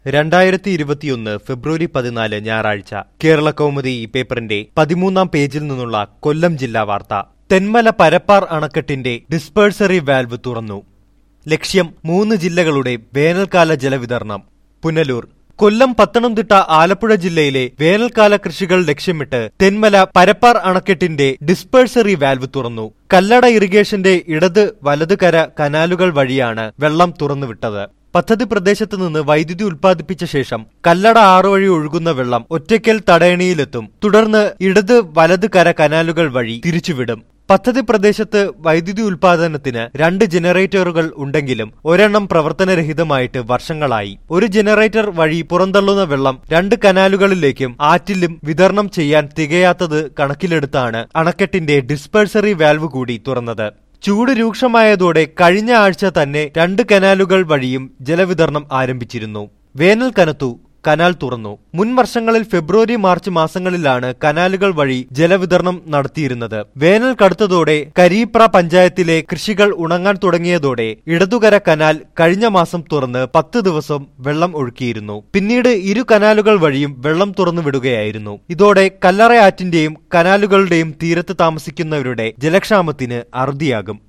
രണ്ടായിരത്തി ഇരുപത്തിയൊന്ന് ഫെബ്രുവരി പതിനാല് ഞായറാഴ്ച കേരള കൗമുദി ഈ പേപ്പറിന്റെ പതിമൂന്നാം പേജിൽ നിന്നുള്ള കൊല്ലം ജില്ലാ വാർത്ത തെന്മല പരപ്പാർ അണക്കെട്ടിന്റെ ഡിസ്പേഴ്സറി വാൽവ് തുറന്നു ലക്ഷ്യം മൂന്ന് ജില്ലകളുടെ വേനൽക്കാല ജലവിതരണം പുനലൂർ കൊല്ലം പത്തനംതിട്ട ആലപ്പുഴ ജില്ലയിലെ വേനൽക്കാല കൃഷികൾ ലക്ഷ്യമിട്ട് തെന്മല പരപ്പാർ അണക്കെട്ടിന്റെ ഡിസ്പേഴ്സറി വാൽവ് തുറന്നു കല്ലട ഇറിഗേഷന്റെ ഇടത് വലത് കര കനാലുകൾ വഴിയാണ് വെള്ളം തുറന്നുവിട്ടത് പദ്ധതി പ്രദേശത്ത് നിന്ന് വൈദ്യുതി ഉൽപ്പാദിപ്പിച്ച ശേഷം കല്ലട ആറ് വഴി ഒഴുകുന്ന വെള്ളം ഒറ്റയ്ക്കൽ തടയണിയിലെത്തും തുടർന്ന് ഇടത് വലത് കര കനാലുകൾ വഴി തിരിച്ചുവിടും പദ്ധതി പ്രദേശത്ത് വൈദ്യുതി ഉൽപാദനത്തിന് രണ്ട് ജനറേറ്ററുകൾ ഉണ്ടെങ്കിലും ഒരെണ്ണം പ്രവർത്തനരഹിതമായിട്ട് വർഷങ്ങളായി ഒരു ജനറേറ്റർ വഴി പുറന്തള്ളുന്ന വെള്ളം രണ്ട് കനാലുകളിലേക്കും ആറ്റിലും വിതരണം ചെയ്യാൻ തികയാത്തത് കണക്കിലെടുത്താണ് അണക്കെട്ടിന്റെ ഡിസ്പേഴ്സറി വാൽവ് കൂടി തുറന്നത് ചൂട് രൂക്ഷമായതോടെ കഴിഞ്ഞ ആഴ്ച തന്നെ രണ്ട് കനാലുകൾ വഴിയും ജലവിതരണം ആരംഭിച്ചിരുന്നു വേനൽ കനത്തു കനാൽ തുറന്നു മുൻ വർഷങ്ങളിൽ ഫെബ്രുവരി മാർച്ച് മാസങ്ങളിലാണ് കനാലുകൾ വഴി ജലവിതരണം നടത്തിയിരുന്നത് വേനൽ കടുത്തതോടെ കരീപ്ര പഞ്ചായത്തിലെ കൃഷികൾ ഉണങ്ങാൻ തുടങ്ങിയതോടെ ഇടതുകര കനാൽ കഴിഞ്ഞ മാസം തുറന്ന് പത്ത് ദിവസം വെള്ളം ഒഴുക്കിയിരുന്നു പിന്നീട് ഇരു കനാലുകൾ വഴിയും വെള്ളം തുറന്നു വിടുകയായിരുന്നു ഇതോടെ കല്ലറ ആറ്റിന്റെയും കനാലുകളുടെയും തീരത്ത് താമസിക്കുന്നവരുടെ ജലക്ഷാമത്തിന് അറുതിയാകും